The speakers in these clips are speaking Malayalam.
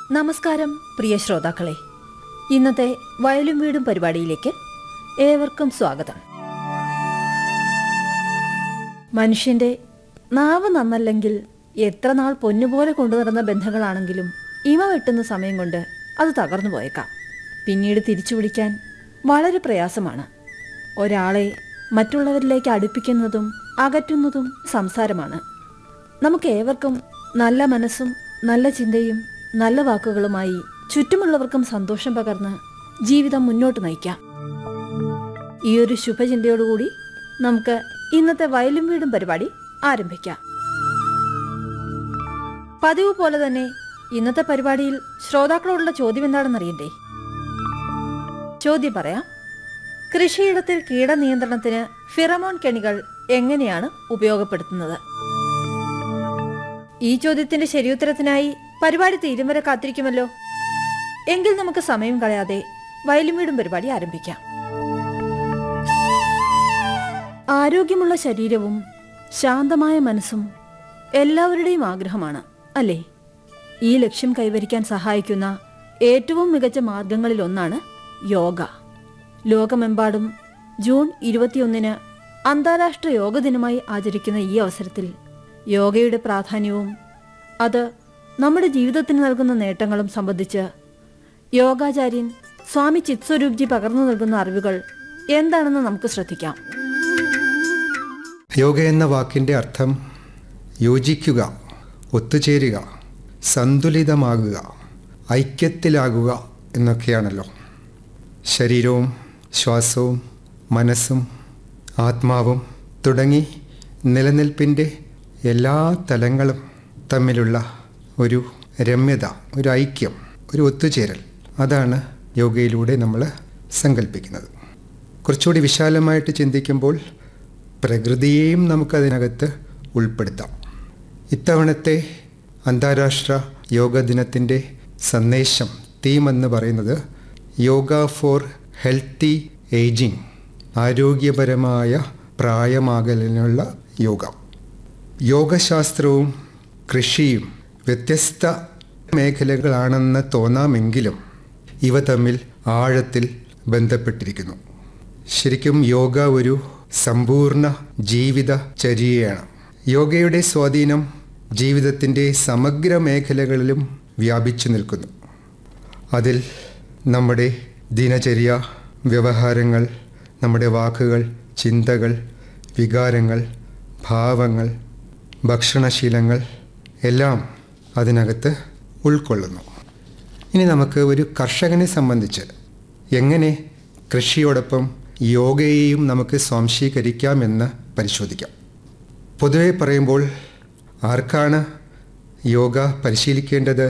നമസ്കാരം പ്രിയ ശ്രോതാക്കളെ ഇന്നത്തെ വയലും വീടും പരിപാടിയിലേക്ക് ഏവർക്കും സ്വാഗതം മനുഷ്യന്റെ നാവ് നന്നല്ലെങ്കിൽ എത്ര നാൾ പൊന്നുപോലെ കൊണ്ടുനടന്ന ബന്ധങ്ങളാണെങ്കിലും ഇമ വെട്ടുന്ന സമയം കൊണ്ട് അത് തകർന്നു പോയേക്കാം പിന്നീട് തിരിച്ചു പിടിക്കാൻ വളരെ പ്രയാസമാണ് ഒരാളെ മറ്റുള്ളവരിലേക്ക് അടുപ്പിക്കുന്നതും അകറ്റുന്നതും സംസാരമാണ് നമുക്ക് ഏവർക്കും നല്ല മനസ്സും നല്ല ചിന്തയും നല്ല വാക്കുകളുമായി ചുറ്റുമുള്ളവർക്കും സന്തോഷം പകർന്ന് ജീവിതം മുന്നോട്ട് നയിക്കാം ഈ ഒരു ശുഭചിന്തയോടുകൂടി നമുക്ക് ഇന്നത്തെ വയലും വീടും പരിപാടി ആരംഭിക്കാം പതിവ് പോലെ തന്നെ ഇന്നത്തെ പരിപാടിയിൽ ശ്രോതാക്കളോടുള്ള ചോദ്യം എന്താണെന്നറിയണ്ടേ ചോദ്യം പറയാം കൃഷിയിടത്തിൽ കീടനിയന്ത്രണത്തിന് ഫിറമോൺ കെണികൾ എങ്ങനെയാണ് ഉപയോഗപ്പെടുത്തുന്നത് ഈ ചോദ്യത്തിന്റെ ശരിയുത്തരത്തിനായി പരിപാടി തീരും വരെ കാത്തിരിക്കുമല്ലോ എങ്കിൽ നമുക്ക് സമയം കളയാതെ വയലും വീടും പരിപാടി ആരംഭിക്കാം ആരോഗ്യമുള്ള ശരീരവും ശാന്തമായ മനസ്സും എല്ലാവരുടെയും ആഗ്രഹമാണ് അല്ലേ ഈ ലക്ഷ്യം കൈവരിക്കാൻ സഹായിക്കുന്ന ഏറ്റവും മികച്ച മാർഗങ്ങളിൽ ഒന്നാണ് യോഗ ലോകമെമ്പാടും ജൂൺ ഇരുപത്തിയൊന്നിന് അന്താരാഷ്ട്ര യോഗ ദിനമായി ആചരിക്കുന്ന ഈ അവസരത്തിൽ യോഗയുടെ പ്രാധാന്യവും അത് നമ്മുടെ ജീവിതത്തിന് നൽകുന്ന നേട്ടങ്ങളും സംബന്ധിച്ച് യോഗാചാര്യൻ സ്വാമി ചിത്സ്വരൂപ്ജി പകർന്നു നൽകുന്ന അറിവുകൾ എന്താണെന്ന് നമുക്ക് ശ്രദ്ധിക്കാം യോഗ എന്ന വാക്കിൻ്റെ അർത്ഥം യോജിക്കുക ഒത്തുചേരുക സന്തുലിതമാകുക ഐക്യത്തിലാകുക എന്നൊക്കെയാണല്ലോ ശരീരവും ശ്വാസവും മനസ്സും ആത്മാവും തുടങ്ങി നിലനിൽപ്പിൻ്റെ എല്ലാ തലങ്ങളും തമ്മിലുള്ള ഒരു രമ്യത ഒരു ഐക്യം ഒരു ഒത്തുചേരൽ അതാണ് യോഗയിലൂടെ നമ്മൾ സങ്കല്പിക്കുന്നത് കുറച്ചുകൂടി വിശാലമായിട്ട് ചിന്തിക്കുമ്പോൾ പ്രകൃതിയെയും നമുക്കതിനകത്ത് ഉൾപ്പെടുത്താം ഇത്തവണത്തെ അന്താരാഷ്ട്ര യോഗ ദിനത്തിൻ്റെ സന്ദേശം തീം എന്ന് പറയുന്നത് യോഗ ഫോർ ഹെൽത്തി ഏജിങ് ആരോഗ്യപരമായ പ്രായമാകലിനുള്ള യോഗ യോഗശാസ്ത്രവും കൃഷിയും വ്യത്യസ്ത മേഖലകളാണെന്ന് തോന്നാമെങ്കിലും ഇവ തമ്മിൽ ആഴത്തിൽ ബന്ധപ്പെട്ടിരിക്കുന്നു ശരിക്കും യോഗ ഒരു സമ്പൂർണ്ണ ജീവിതചര്യയാണ് യോഗയുടെ സ്വാധീനം ജീവിതത്തിൻ്റെ സമഗ്ര മേഖലകളിലും വ്യാപിച്ചു നിൽക്കുന്നു അതിൽ നമ്മുടെ ദിനചര്യ വ്യവഹാരങ്ങൾ നമ്മുടെ വാക്കുകൾ ചിന്തകൾ വികാരങ്ങൾ ഭാവങ്ങൾ ഭക്ഷണശീലങ്ങൾ എല്ലാം അതിനകത്ത് ഉൾക്കൊള്ളുന്നു ഇനി നമുക്ക് ഒരു കർഷകനെ സംബന്ധിച്ച് എങ്ങനെ കൃഷിയോടൊപ്പം യോഗയെയും നമുക്ക് സ്വാംശീകരിക്കാമെന്ന് പരിശോധിക്കാം പൊതുവെ പറയുമ്പോൾ ആർക്കാണ് യോഗ പരിശീലിക്കേണ്ടത്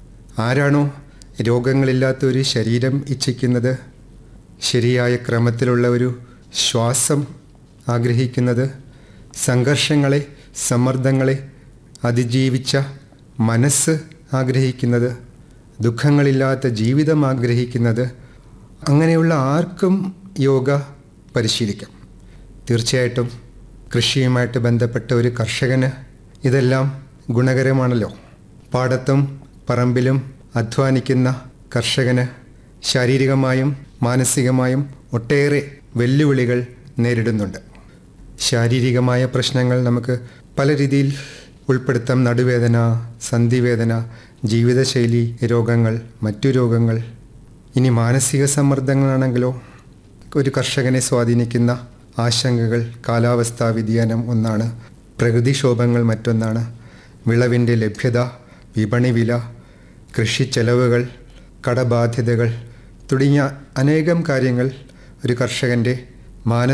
ആരാണോ രോഗങ്ങളില്ലാത്ത ഒരു ശരീരം ഇച്ഛിക്കുന്നത് ശരിയായ ക്രമത്തിലുള്ള ഒരു ശ്വാസം ആഗ്രഹിക്കുന്നത് സംഘർഷങ്ങളെ സമ്മർദ്ദങ്ങളെ അതിജീവിച്ച മനസ്സ് ആഗ്രഹിക്കുന്നത് ദുഃഖങ്ങളില്ലാത്ത ജീവിതം ആഗ്രഹിക്കുന്നത് അങ്ങനെയുള്ള ആർക്കും യോഗ പരിശീലിക്കാം തീർച്ചയായിട്ടും കൃഷിയുമായിട്ട് ബന്ധപ്പെട്ട ഒരു കർഷകന് ഇതെല്ലാം ഗുണകരമാണല്ലോ പാടത്തും പറമ്പിലും അധ്വാനിക്കുന്ന കർഷകന് ശാരീരികമായും മാനസികമായും ഒട്ടേറെ വെല്ലുവിളികൾ നേരിടുന്നുണ്ട് ശാരീരികമായ പ്രശ്നങ്ങൾ നമുക്ക് പല രീതിയിൽ ഉൾപ്പെടുത്താം നടുവേദന സന്ധിവേദന ജീവിതശൈലി രോഗങ്ങൾ മറ്റു രോഗങ്ങൾ ഇനി മാനസിക സമ്മർദ്ദങ്ങളാണെങ്കിലോ ഒരു കർഷകനെ സ്വാധീനിക്കുന്ന ആശങ്കകൾ കാലാവസ്ഥാ വ്യതിയാനം ഒന്നാണ് പ്രകൃതിക്ഷോഭങ്ങൾ മറ്റൊന്നാണ് വിളവിൻ്റെ ലഭ്യത വിപണി വില കൃഷി ചെലവുകൾ കടബാധ്യതകൾ തുടങ്ങിയ അനേകം കാര്യങ്ങൾ ഒരു കർഷകൻ്റെ മാനസിക